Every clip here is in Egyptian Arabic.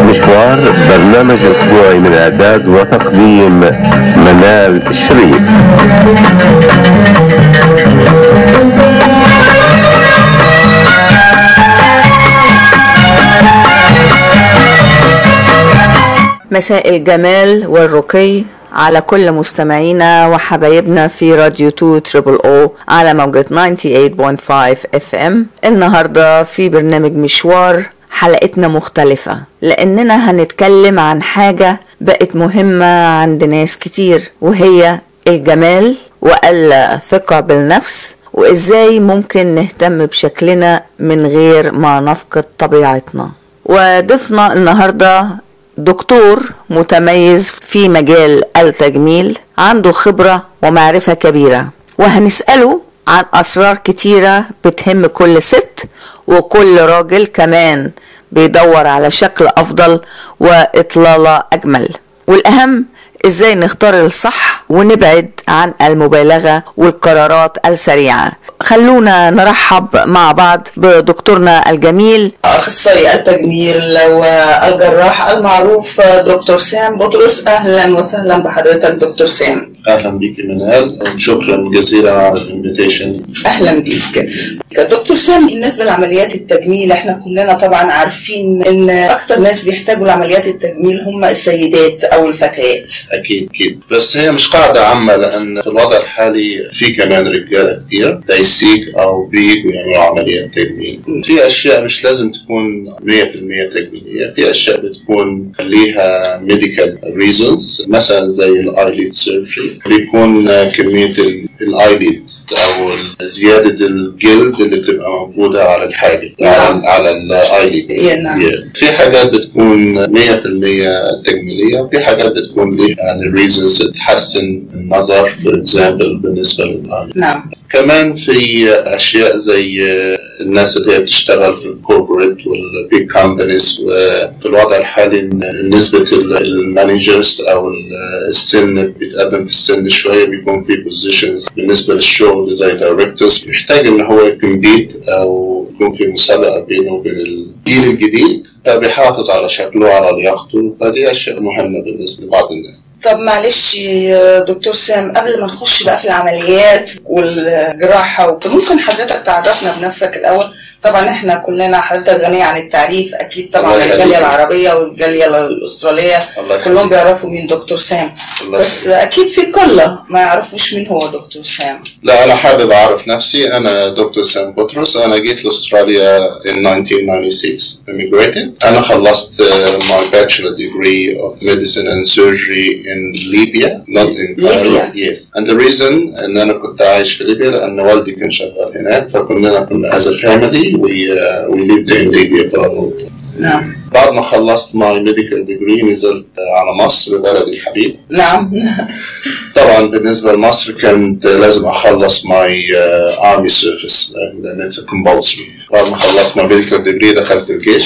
مشوار برنامج أسبوعي من إعداد وتقديم منال الشريف مساء الجمال والرقي على كل مستمعينا وحبايبنا في راديو 2 تريبل او على موجة 98.5 اف ام النهاردة في برنامج مشوار حلقتنا مختلفة لأننا هنتكلم عن حاجة بقت مهمة عند ناس كتير وهي الجمال والثقة بالنفس وإزاي ممكن نهتم بشكلنا من غير ما نفقد طبيعتنا وضيفنا النهارده دكتور متميز في مجال التجميل عنده خبرة ومعرفة كبيرة وهنسأله عن أسرار كتيرة بتهم كل ست وكل راجل كمان بيدور على شكل أفضل وإطلالة أجمل والأهم إزاي نختار الصح ونبعد عن المبالغة والقرارات السريعة خلونا نرحب مع بعض بدكتورنا الجميل أخصائي التجميل والجراح المعروف دكتور سام بطرس أهلا وسهلا بحضرتك دكتور سام اهلا بك منال شكرا جزيلا على الانفيتيشن أهلا بيك دكتور سام بالنسبة لعمليات التجميل احنا كلنا طبعا عارفين ان أكتر ناس بيحتاجوا لعمليات التجميل هم السيدات أو الفتيات اكيد اكيد بس هي مش قاعده عامه لان في الوضع الحالي في كمان رجاله كتير بيسيك او بيجوا يعملوا عمليات تجميل في اشياء مش لازم تكون 100% تجميليه في اشياء بتكون ليها ميديكال ريزونز مثلا زي الايليد سيرجري بيكون كميه الايليد او زياده الجلد اللي بتبقى موجوده على الحاجه على على الايليد يا نعم. في حاجات بتكون 100% تجميليه وفي حاجات بتكون ليها يعني ريزونز تحسن النظر فور اكزامبل بالنسبه للايليد نعم كمان في اشياء زي الناس اللي هي بتشتغل في الكوربوريت والبيج كومبانيز وفي الوضع الحالي إن نسبه المانجرز او السن بيتقدم في السن شويه بيكون في بوزيشنز بالنسبه للشغل زي دايركتورز بيحتاج ان هو يكمبيت او يكون في مسابقه بينه وبين الجيل الجديد فبيحافظ على شكله على لياقته فدي اشياء مهمه بالنسبه لبعض الناس طب معلش يا دكتور سام قبل ما نخش بقى في العمليات والجراحة وكده، ممكن حضرتك تعرفنا بنفسك الأول طبعا احنا كلنا حضرتك غنية عن التعريف اكيد طبعا الله يخليك. الجالية العربية والجالية الأسترالية الله يخليك. كلهم بيعرفوا مين دكتور سام الله بس اكيد في قلة ما يعرفوش مين هو دكتور سام لا أنا حابب أعرف نفسي أنا دكتور سام بطرس أنا جيت لأستراليا in 1996 immigrated أنا خلصت uh, my bachelor degree of medicine and surgery in Libya not in Cairo Libya. yes and the reason إن أنا كنت عايش في ليبيا لأن والدي كان شغال هناك فكلنا كنا as a family we, uh, we lived in Libya for a long time نعم بعد ما خلصت my medical degree نزلت على مصر بلدي الحبيب نعم طبعا بالنسبة لمصر كانت لازم أخلص my uh, army service لأن it's a compulsory بعد ما خلصت my medical degree دخلت الجيش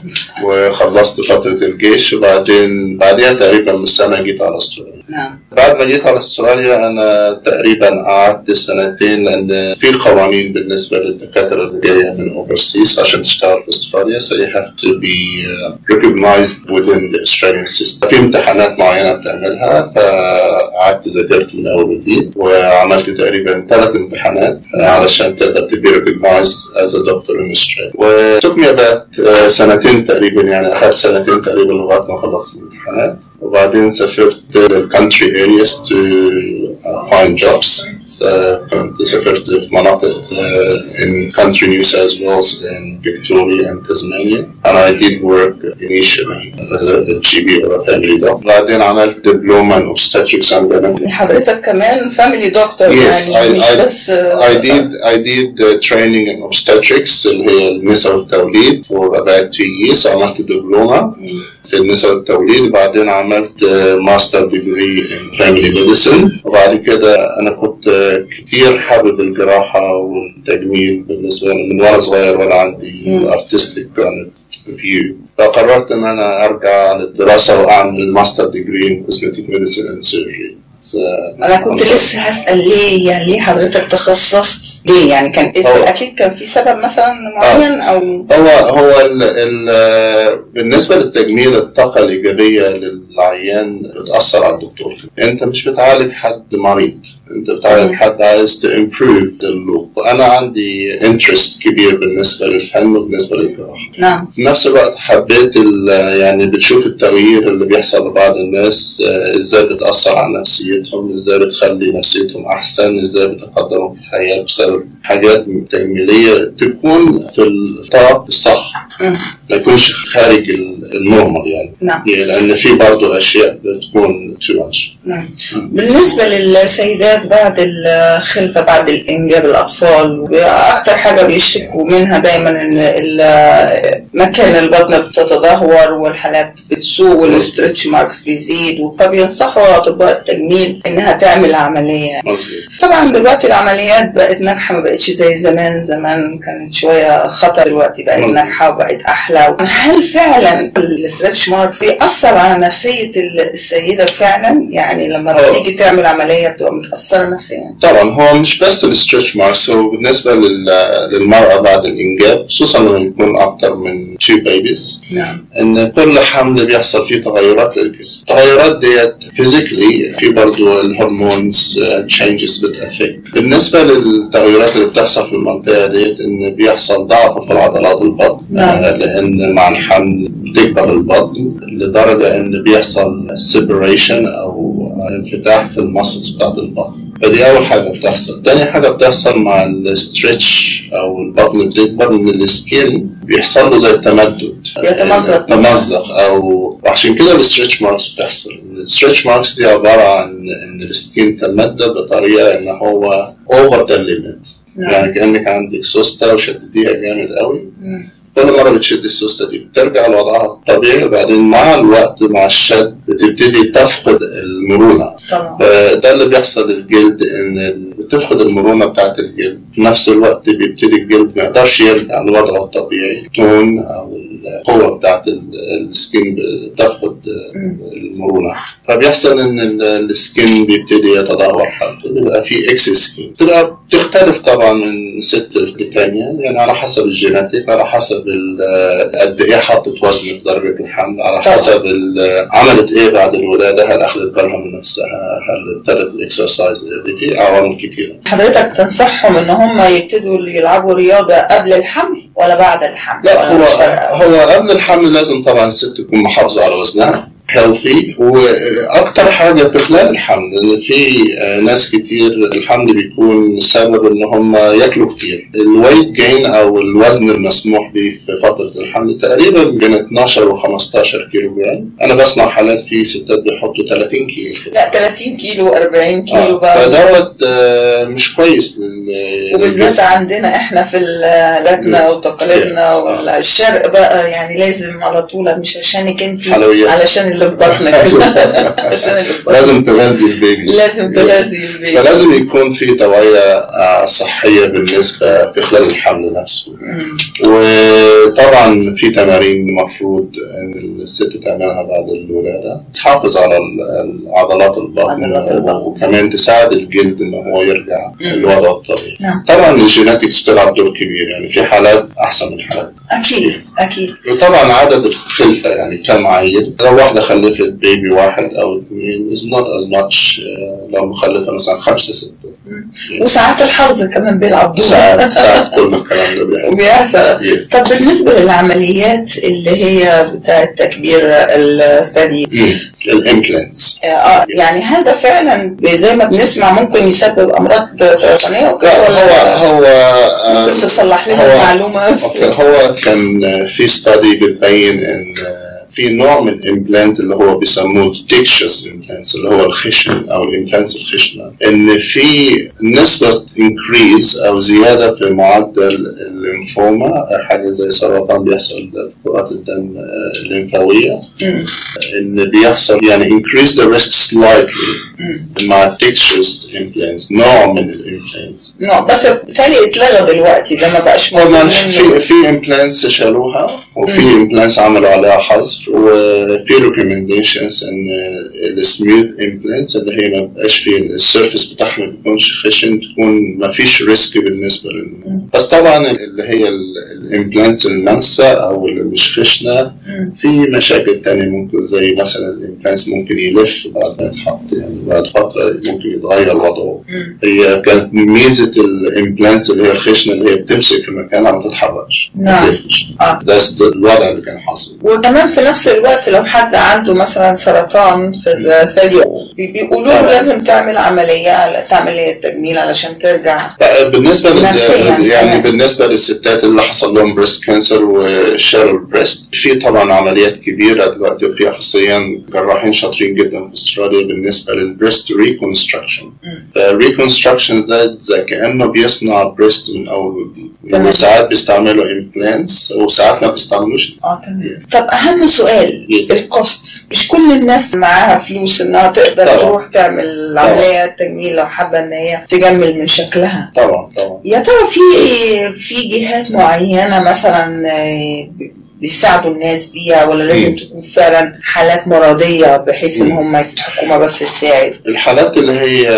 وخلصت فترة الجيش وبعدين بعدها تقريبا من سنة جيت على أستراليا نعم بعد ما جيت على أستراليا أنا تقريبا قعدت سنتين لأن في قوانين بالنسبة للدكاترة اللي جاية من overseas عشان تشتغل في أستراليا so you have to be uh, recognized within the Australian system في امتحانات معينة بتعملها فقعدت ذاكرت من أول وجديد وعملت تقريبا ثلاث امتحانات علشان تقدر تبي recognized as a doctor in Australia و took me about uh, سنتين تقريبا يعني أخذت سنتين تقريبا لغاية ما خلصت الامتحانات وبعدين سافرت country areas to uh, find jobs So, كنت سافرت في مناطق uh, in country New South Wales and Victoria and Tasmania and I did work initially as a, a GP or a family doctor بعدين عملت diploma in obstetrics and gynecology حضرتك كمان فاميلي دكتور Yes, يعني I, مش I, بس I did I did uh, training in obstetrics اللي هي النساء والتوليد for about two years عملت دبلومة في النساء والتوليد وبعدين عملت ماستر ديجري in family medicine وبعد كده أنا كنت آه، كتير حابب الجراحة والتجميل بالنسبة لي من وأنا صغير وأنا عندي مم. artistic kind of view فقررت إن أنا أرجع للدراسة وأعمل ماستر ديجري in cosmetic medicine and surgery آه، انا كنت لسه هسال ليه يعني ليه حضرتك تخصصت ليه يعني كان إيه هو- اكيد كان في سبب مثلا معين او هو هو ال ال بالنسبه للتجميل الطاقه الايجابيه للعيان بتاثر على الدكتور انت مش بتعالج حد مريض انت بتعالج مم. حد عايز تمبروف اللوك وانا عندي انترست كبير بالنسبه للفن وبالنسبه للجراحه نعم في نفس الوقت حبيت ال- يعني بتشوف التغيير اللي بيحصل لبعض الناس آه، ازاي بتأثر على نفسيتهم ازاي بتخلي نفسيتهم احسن ازاي بتقدموا في الحياة بسبب حاجات تجميلية تكون في الطرف الصح مم. ما يكونش خارج ال- النورمال يعني نعم يعني لان في برضه اشياء بتكون تو ماتش نعم بالنسبة للسيدات بعد الخلفة بعد الإنجاب الأطفال أكتر حاجة بيشتكوا منها دايما إن ال- مكان البطن بتتدهور والحالات بتسوء والاسترتش ماركس بيزيد فبينصحوا أطباء التجميل إنها تعمل عملية مظبوط طبعا دلوقتي العمليات بقت ناجحة ما بقتش زي زمان زمان كانت شوية خطر دلوقتي بقت مظبوط. ناجحة وبقت أحلى هل فعلا الاسترتش ماركس بيأثر على نفسية السيدة فعلا يعني لما أه. بتيجي تعمل عملية بتبقى متأثرة نفسيا طبعا هو مش بس الستريتش ماركس هو بالنسبه لل- للمراه بعد الانجاب خصوصا لما يكون اكتر من 2 بيبيز نعم ان كل حمل بيحصل فيه تغيرات للجسم التغيرات ديت فيزيكلي في برضه الهرمونز تشينجز بتأفكت بالنسبه للتغيرات اللي بتحصل في المنطقه ديت ان بيحصل ضعف في العضلات البطن نعم. آه، لان مع الحمل بتكبر البطن لدرجه ان بيحصل سيبريشن او انفتاح في المسلز بتاعت البطن فدي اول حاجه بتحصل تاني حاجه بتحصل مع الستريتش او البطن بتكبر ان السكين بيحصل له زي تمدد بيتمزق. تمزق او وعشان كده الستريتش ماركس بتحصل الستريتش ماركس دي عباره عن ان السكين تمدد بطريقه ان هو اوفر ذا ليميت نعم. يعني كانك عندك سوسته وشدتيها جامد قوي مم. كل مره بتشد السوسته دي بترجع لوضعها الطبيعي وبعدين مع الوقت مع الشد بتبتدي تفقد المرونه طبعا فده اللي بيحصل للجلد ان ال- بتفقد المرونه بتاعت الجلد في نفس الوقت بيبتدي الجلد ما يقدرش يرجع لوضعه الطبيعي التون او القوه بتاعت ال- السكين بتفقد مم. المرونه فبيحصل ان ال- السكين بيبتدي يتدهور حالته بيبقى في اكس سكين بتبقى بتختلف طبعا من ست للتانية يعني على حسب الجيناتيك على حسب ال- قد ايه حطت وزن في درجه الحمل على طبعا. حسب ال- عملت ايه بعد الولاده هل اخذت بالها من نفسها هل ابتدت الاكسرسايز في عوامل كتيره حضرتك تنصحهم ان هم يبتدوا يلعبوا رياضة قبل الحمل ولا بعد الحمل؟ لا ولا هو مش فارقة؟ هو قبل الحمل لازم طبعا الست تكون محافظه على وزنها هيلثي واكتر حاجه في خلال الحمل ان في آه، ناس كتير الحمل بيكون سبب ان هم ياكلوا كتير الويت جين او الوزن المسموح به في فتره الحمل تقريبا بين 12 و 15 كيلو جرام انا بسمع حالات في ستات بيحطوا 30 كيلو لا 30 كيلو 40 كيلو آه، بقى فدوت آه، مش كويس لل- وبالذات للجسم. عندنا احنا في عاداتنا وتقاليدنا والشرق بقى يعني لازم على طول مش عشانك انت حلويات. علشان اللي في بطنك عشان اللي في بطنك لازم تغذي البيبي لازم تغذي البيت فلازم يكون في توعية آه، صحية بالنسبة في خلال الحمل نفسه مم. وطبعا في تمارين المفروض ان الست تعملها بعد الولادة تحافظ على ال- عضلات البطن عضلات البطن. وكمان تساعد الجلد ان هو يرجع مم. للوضع الطبيعي نعم طبعا الجيناتكس بتلعب دور كبير يعني في حالات احسن من حالات اكيد اكيد وطبعا عدد الخلفة يعني كم عيل لو واحدة خلفت بيبي واحد أو اثنين is not as much آه، لو مخلفة مثلا خمسة ستة وساعات الحظ كمان بيلعب دور ساعات ساعات كل الكلام ده بيحصل بيحصل Yes. طب بالنسبة للعمليات اللي هي بتاعة تكبير الثدي الامبلانتس اه يعني هل ده فعلا زي ما بنسمع ممكن يسبب امراض سرطانيه وكده لا ولا هو هو آه، ممكن تصلح لنا هو- المعلومه أوكي، هو كان في ستادي بتبين ان في نوع من الامبلانت اللي هو بيسموه ديكشس امبلانتس اللي هو الخشن او الامبلانتس الخشنه ان في نسبه انكريز او زياده في معدل الليمفوما حاجه زي سرطان بيحصل في كرات الدم آه، الليمفاويه مم. ان بيحصل بيحصل يعني increase the risk slightly ما تكشف implants نوع من الامبلانتس نوع بس بالتالي اتلغى دلوقتي ده ما بقاش موجود طبعا منه في في امبلانتس شالوها وفي امبلانتس عملوا عليها حظر وفي ريكومنديشنز ان السموث امبلانتس اللي هي ما بقاش في السيرفيس بتاعها ما بيكونش خشن تكون ما فيش ريسك بالنسبه للنمو بس طبعا اللي هي الامبلانتس المنسى او اللي مش خشنه في مشاكل تانية ممكن زي مثلا الامبلانتس ممكن يلف بعد ما يتحط يعني بعد فتره ممكن يتغير وضعه هي كانت ميزه الامبلانتس اللي هي الخشنه اللي هي بتمسك في مكانها ما تتحركش ما نعم. تلفش. آه. ده ده الوضع اللي كان حاصل وكمان في نفس الوقت لو حد عنده مثلا سرطان في الثدي بي- بيقولوا له طبعا. لازم تعمل عملية على تعمل ايه التجميل علشان ترجع لا، بالنسبه لل... نفسياً يعني كمان. بالنسبه للستات اللي حصل لهم بريست كانسر وشالوا البريست في طبعا عمليات كبيره دلوقتي وفي اخصائيين جراحين شاطرين جدا في استراليا بالنسبه للبريست ريكونستراكشن الريكونستراكشن ده زي كانه بيصنع بريست من اول وجديد تمام. وساعات بيستعملوا امبلانتس وساعات ما بيستعملوش اه تمام طب اهم سؤال Yes. الكوست مش كل الناس معاها فلوس انها تقدر طبعا. تروح تعمل عملية تجميل لو حابة ان هي تجمل من شكلها طبعا طبعا يا ترى في في جهات معينة مثلا آه، بيساعدوا الناس بيها ولا لازم مم. تكون فعلا حالات مرضية بحيث ان مم. هم يستحقوا ما بس تساعد الحالات اللي هي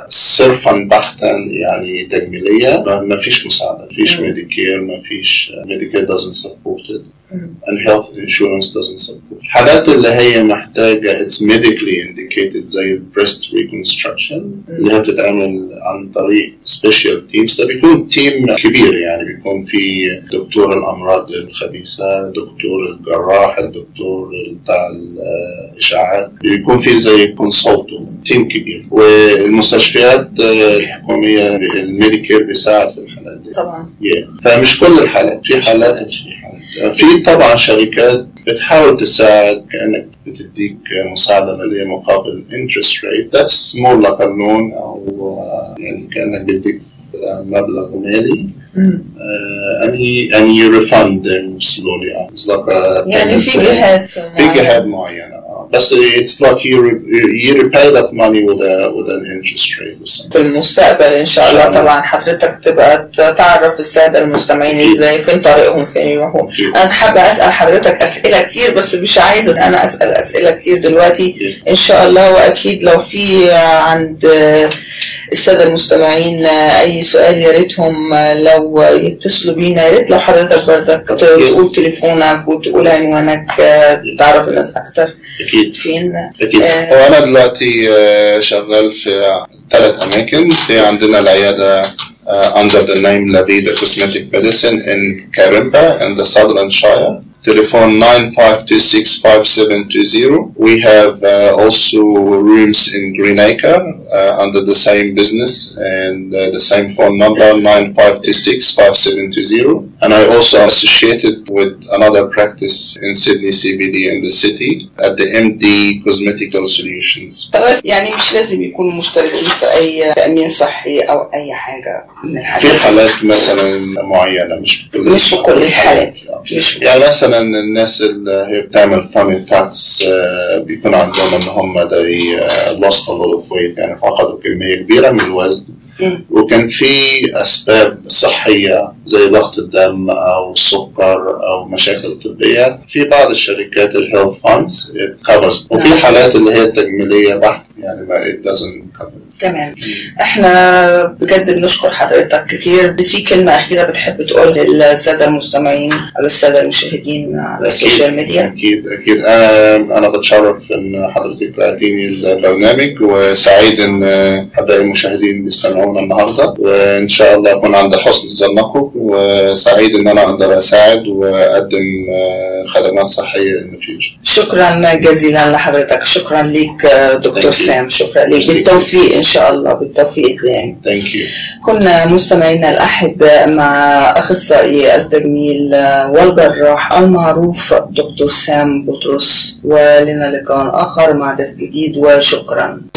صرفا بحتا يعني تجميليه ما ما فيش مساعده ما فيش مم. ميديكير ما فيش ميديكير doesn't support it مم. and health insurance doesn't support الحالات اللي هي محتاجه it's medically indicated زي ال breast reconstruction اللي هي بتتعمل عن طريق special teams ده بيكون تيم كبير يعني بيكون في دكتور الامراض الخبيثه دكتور الجراح الدكتور بتاع الاشاعات بيكون في زي كونسلتنت تيم كبير والمستشفيات آه، الحكوميه الميديكير بيساعد في الحالات دي طبعا Yeah. فمش كل الحالات في حالات وفي حالات في طبعا شركات بتحاول تساعد كانك بتديك مساعده ماليه مقابل interest rate that's more like a loan او آه، يعني كانك بيديك آه، مبلغ مالي مم. uh, and he and you refund them slowly it's like a يعني payment في plan. جهات في معينة. جهات معينة آه. بس it's like you, re- you repay that money with a with an interest rate or something في المستقبل ان شاء الله طبعا حضرتك تبقى تعرف الساده المستمعين ازاي فين طريقهم فين يروحوا انا حابه اسال حضرتك اسئله كتير بس مش عايزه ان انا اسال اسئله كتير دلوقتي Yes. ان شاء الله واكيد لو في عند الساده المستمعين اي سؤال يا ريتهم لو يتصلوا بينا يا ريت لو حضرتك بردك تقول تليفونك وتقول عنوانك تعرف الناس اكتر أكيد فين أكيد آه. هو أنا دلوقتي آه، شغال في ثلاث أماكن في عندنا العيادة uh, under the name Lavida Cosmetic Medicine in Karimba in the Southern Shire. Telephone 95265720. We have uh, also rooms in Greenacre uh, under the same business and uh, the same phone number 95265720. And I also associated with another practice in Sydney CBD in the city at the MD Cosmetical Solutions. خلاص يعني مش لازم يكونوا مشتركين في اي تامين صحي او اي حاجه من في الحاجات حالات مثلا معينة مش في كل مش في كل الحالات مش في يعني مثلا الناس اللي هي بتعمل تامي تاكس بيكون عندهم ان هم they uh, lost a lot of weight يعني فقدوا كمية كبيرة من الوزن مم. وكان في اسباب صحية زي ضغط الدم او السكر او مشاكل طبية في بعض الشركات الهيلث فاندز كفرز وفي نعم. حالات اللي هي التجميلية بحت يعني ما it doesn't cover تمام احنا بجد بنشكر حضرتك كتير في كلمة أخيرة بتحب تقول للسادة المستمعين أو السادة المشاهدين على السوشيال ميديا اكيد اكيد انا انا بتشرف ان حضرتك بعتيني البرنامج وسعيد ان اعضاء المشاهدين بيستمعونا النهارده وان شاء الله اكون عند حسن ظنكم وسعيد ان انا اقدر اساعد واقدم آه، خدمات صحيه ان فيوتشر شكرا جزيلا لحضرتك شكرا ليك آه، دكتور Thank you. سام شكرا ليك Merci. بالتوفيق إن شاء الله بالتوفيق الدائم ثانك يو كنا مستمعينا الأحباء مع أخصائي التجميل والجراح المعروف دكتور سام بطرس ولنا لقاء آخر مع ضيف جديد وشكرا